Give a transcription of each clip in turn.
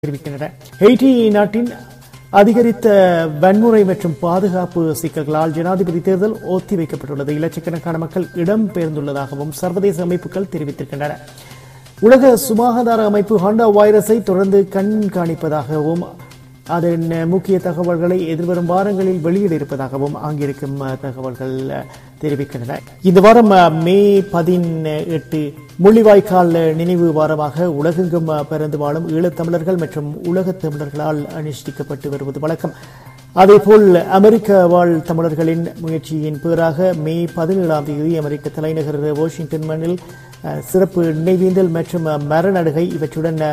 தெரிவிக்கின்றன ஹெய்டி நாட்டின் அதிகரித்த வன்முறை மற்றும் பாதுகாப்பு சிக்கல்களால் ஜனாதிபதி தேர்தல் ஒத்திவைக்கப்பட்டுள்ளது இலட்சக்கணக்கான மக்கள் இடம்பெயர்ந்துள்ளதாகவும் சர்வதேச அமைப்புகள் தெரிவித்திருக்கின்றன உலக சுகாதார அமைப்பு ஹாண்டா வைரஸை தொடர்ந்து கண்காணிப்பதாகவும் அதன் முக்கிய தகவல்களை எதிர்வரும் வாரங்களில் வெளியிட இருப்பதாகவும் அங்கிருக்கும் தகவல்கள் தெரிவிக்கின்றன இந்த வாரம் மே பதினெட்டு முள்ளிவாய்க்கால் நினைவு வாரமாக உலகெங்கும் பிறந்து வாழும் ஈழத்தமிழர்கள் மற்றும் உலகத் தமிழர்களால் அனுஷ்டிக்கப்பட்டு வருவது வழக்கம் அதேபோல் அமெரிக்க வாழ் தமிழர்களின் முயற்சியின் பேராக மே பதினேழாம் தேதி அமெரிக்க தலைநகர் வாஷிங்டன் மண்ணில் சிறப்பு நினைவேந்தல் மற்றும் மரநடுகை இவற்றுடன்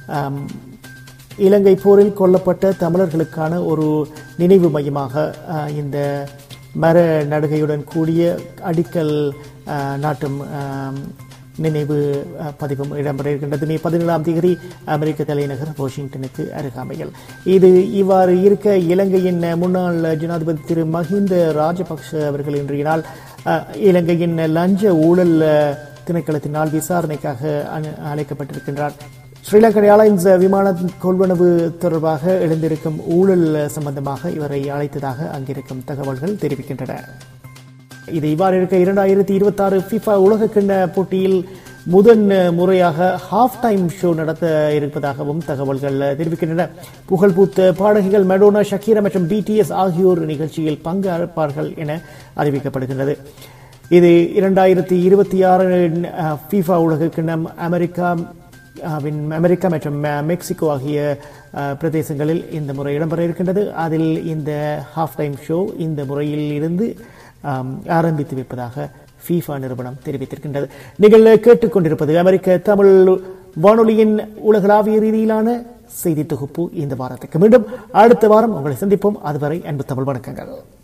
இலங்கை போரில் கொல்லப்பட்ட தமிழர்களுக்கான ஒரு நினைவு மையமாக இந்த மர நடுகையுடன் கூடிய அடிக்கல் நாட்டும் நினைவு பதிவும் இடம்பெற இருக்கின்றது மே பதினேழாம் தேதி அமெரிக்க தலைநகர் வாஷிங்டனுக்கு அருகாமையில் இது இவ்வாறு இருக்க இலங்கையின் முன்னாள் ஜனாதிபதி திரு மஹிந்த ராஜபக்ஷ அவர்கள் இன்றைய நாள் இலங்கையின் லஞ்ச ஊழல் திணைக்களத்தினால் விசாரணைக்காக அழைக்கப்பட்டிருக்கின்றார் ஸ்ரீலங்கன் ஏர்லைன்ஸ் விமான கொள்வனவு தொடர்பாக எழுந்திருக்கும் ஊழல் சம்பந்தமாக இவரை அழைத்ததாக அங்கிருக்கும் தகவல்கள் தெரிவிக்கின்றன இது இவ்வாறு இருக்க இரண்டாயிரத்தி இருபத்தி ஆறு பிஃபா உலகக்கிண்ண போட்டியில் முதன் முறையாக ஹாஃப் டைம் ஷோ நடத்த இருப்பதாகவும் தகவல்கள் தெரிவிக்கின்றன புகழ்பூத்த பாடகிகள் மெடோனா ஷக்கீரா மற்றும் பிடிஎஸ் ஆகியோர் நிகழ்ச்சியில் பங்கேற்பார்கள் என அறிவிக்கப்படுகின்றது இது இரண்டாயிரத்தி இருபத்தி ஆறு ஃபீஃபா உலகக்கிண்ணம் அமெரிக்கா அமெரிக்கா மற்றும் மெக்சிகோ ஆகிய பிரதேசங்களில் இந்த முறை இடம்பெற இருக்கின்றது அதில் இந்த ஹாஃப் டைம் ஷோ இந்த முறையில் இருந்து ஆரம்பித்து வைப்பதாக ஃபீஃபா நிறுவனம் தெரிவித்திருக்கின்றது நீங்கள் கேட்டுக்கொண்டிருப்பது அமெரிக்க தமிழ் வானொலியின் உலகளாவிய ரீதியிலான செய்தி தொகுப்பு இந்த வாரத்துக்கு மீண்டும் அடுத்த வாரம் உங்களை சந்திப்போம் அதுவரை அன்பு தமிழ் வணக்கங்கள்